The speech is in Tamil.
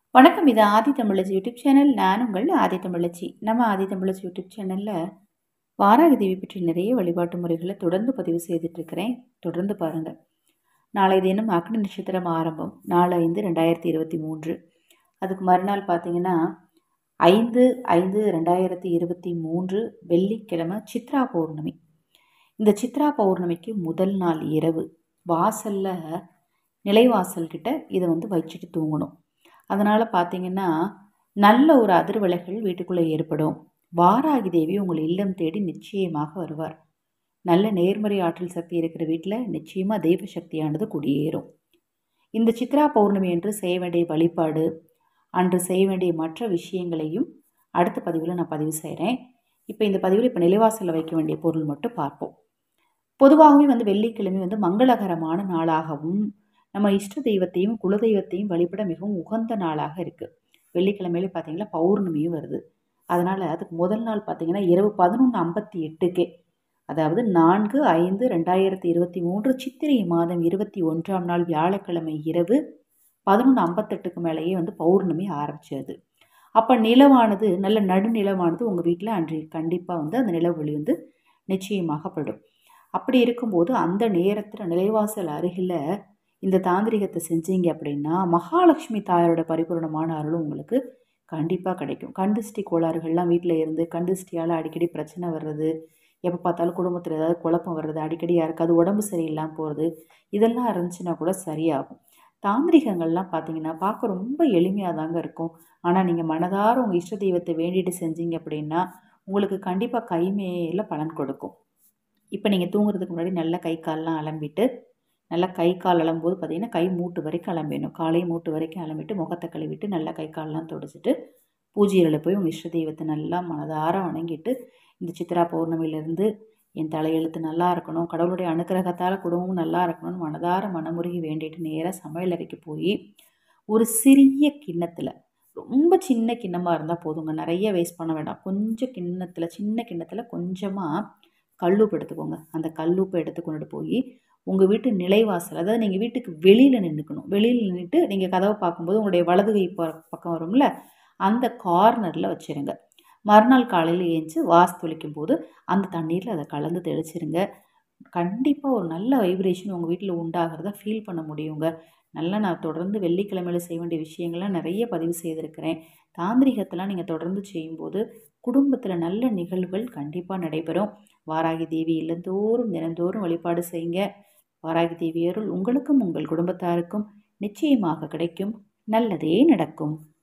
வணக்கம் இது ஆதி தமிழச்சி யூடியூப் சேனல் நான் உங்கள் ஆதி தமிழச்சி நம்ம ஆதி தமிழச்சி யூடியூப் சேனலில் வாராகி தேவி பற்றி நிறைய வழிபாட்டு முறைகளை தொடர்ந்து பதிவு செய்துட்ருக்கிறேன் தொடர்ந்து பாருங்கள் நாளை தினம் அக்னி நட்சத்திரம் ஆரம்பம் நாலு ஐந்து ரெண்டாயிரத்தி இருபத்தி மூன்று அதுக்கு மறுநாள் பார்த்தீங்கன்னா ஐந்து ஐந்து ரெண்டாயிரத்தி இருபத்தி மூன்று வெள்ளிக்கிழமை சித்ரா பௌர்ணமி இந்த சித்ரா பௌர்ணமிக்கு முதல் நாள் இரவு வாசலில் நிலைவாசல் கிட்ட இதை வந்து வச்சுட்டு தூங்கணும் அதனால் பார்த்தீங்கன்னா நல்ல ஒரு அதிர்வலைகள் வீட்டுக்குள்ளே ஏற்படும் வாராகி தேவி உங்கள் இல்லம் தேடி நிச்சயமாக வருவார் நல்ல நேர்மறை ஆற்றல் சக்தி இருக்கிற வீட்டில் நிச்சயமாக தெய்வ சக்தியானது குடியேறும் இந்த சித்ரா பௌர்ணமி என்று செய்ய வேண்டிய வழிபாடு அன்று செய்ய வேண்டிய மற்ற விஷயங்களையும் அடுத்த பதிவில் நான் பதிவு செய்கிறேன் இப்போ இந்த பதிவில் இப்போ நிலைவாசலில் வைக்க வேண்டிய பொருள் மட்டும் பார்ப்போம் பொதுவாகவே வந்து வெள்ளிக்கிழமை வந்து மங்களகரமான நாளாகவும் நம்ம இஷ்ட தெய்வத்தையும் குலதெய்வத்தையும் வழிபட மிகவும் உகந்த நாளாக இருக்குது வெள்ளிக்கிழமையில பார்த்தீங்கன்னா பௌர்ணமியும் வருது அதனால் அதுக்கு முதல் நாள் பார்த்தீங்கன்னா இரவு பதினொன்று ஐம்பத்தி எட்டுக்கே அதாவது நான்கு ஐந்து ரெண்டாயிரத்தி இருபத்தி மூன்று சித்திரை மாதம் இருபத்தி ஒன்றாம் நாள் வியாழக்கிழமை இரவு பதினொன்று ஐம்பத்தெட்டுக்கு மேலேயே வந்து பௌர்ணமி ஆரம்பிச்சது அப்போ நிலவானது நல்ல நடுநிலவானது உங்கள் வீட்டில் அன்று கண்டிப்பாக வந்து அந்த நில ஒளி வந்து நிச்சயமாக படும் அப்படி இருக்கும்போது அந்த நேரத்தில் நிலைவாசல் அருகில் இந்த தாந்திரிகத்தை செஞ்சீங்க அப்படின்னா மகாலட்சுமி தாயாரோட பரிபூர்ணமான அருளும் உங்களுக்கு கண்டிப்பாக கிடைக்கும் கண்டிஷ்டி கோளாறுகள்லாம் வீட்டில் இருந்து கண்டிஷ்டியால் அடிக்கடி பிரச்சனை வர்றது எப்போ பார்த்தாலும் குடும்பத்தில் ஏதாவது குழப்பம் வர்றது அடிக்கடி யாருக்காவது உடம்பு சரியில்லாமல் போகிறது இதெல்லாம் இருந்துச்சுன்னா கூட சரியாகும் தாந்திரிகங்கள்லாம் பார்த்தீங்கன்னா பார்க்க ரொம்ப எளிமையாக தாங்க இருக்கும் ஆனால் நீங்கள் மனதார உங்கள் இஷ்ட தெய்வத்தை வேண்டிட்டு செஞ்சீங்க அப்படின்னா உங்களுக்கு கண்டிப்பாக கைமேல பலன் கொடுக்கும் இப்போ நீங்கள் தூங்குறதுக்கு முன்னாடி நல்லா கை கால்லாம் அலம்பிட்டு நல்லா கை கால் அலம்போது பார்த்தீங்கன்னா கை மூட்டு வரைக்கும் அலம்பிடணும் காலை மூட்டு வரைக்கும் அலம்பிட்டு முகத்தை கழுவிட்டு நல்லா கை கால்லாம் துடைச்சிட்டு பூஜையில் போய் உங்கள் இஷ்ட தெய்வத்தை நல்லா மனதார வணங்கிட்டு இந்த சித்ரா பௌர்ணமியிலேருந்து என் தலையெழுத்து நல்லா இருக்கணும் கடவுளுடைய அனுக்கிரகத்தால் குடும்பமும் நல்லா இருக்கணும்னு மனதார மனமுருகி வேண்டிட்டு நேராக சமையல் அறைக்கு போய் ஒரு சிறிய கிண்ணத்தில் ரொம்ப சின்ன கிண்ணமாக இருந்தால் போதுங்க நிறைய வேஸ்ட் பண்ண வேண்டாம் கொஞ்சம் கிண்ணத்தில் சின்ன கிண்ணத்தில் கொஞ்சமாக கல்லுப்பு எடுத்துக்கோங்க அந்த கல்லுப்பை எடுத்து கொண்டுட்டு போய் உங்கள் வீட்டு நிலைவாசல் அதாவது நீங்கள் வீட்டுக்கு வெளியில் நின்றுக்கணும் வெளியில் நின்றுட்டு நீங்கள் கதவை பார்க்கும்போது உங்களுடைய வலது கை பக்கம் வரும்ல அந்த கார்னரில் வச்சுருங்க மறுநாள் காலையில் ஏஞ்சி வாசு தொளிக்கும் போது அந்த தண்ணீரில் அதை கலந்து தெளிச்சிருங்க கண்டிப்பாக ஒரு நல்ல வைப்ரேஷன் உங்கள் வீட்டில் உண்டாகிறத ஃபீல் பண்ண முடியுங்க நல்லா நான் தொடர்ந்து வெள்ளிக்கிழமையில் செய்ய வேண்டிய விஷயங்கள்லாம் நிறைய பதிவு செய்திருக்கிறேன் தாந்திரிகத்தெல்லாம் நீங்கள் தொடர்ந்து செய்யும்போது குடும்பத்தில் நல்ல நிகழ்வுகள் கண்டிப்பாக நடைபெறும் வாராகி தேவி இல்லந்தோறும் தினந்தோறும் வழிபாடு செய்யுங்க வாராகி தேவியருள் உங்களுக்கும் உங்கள் குடும்பத்தாருக்கும் நிச்சயமாக கிடைக்கும் நல்லதே நடக்கும்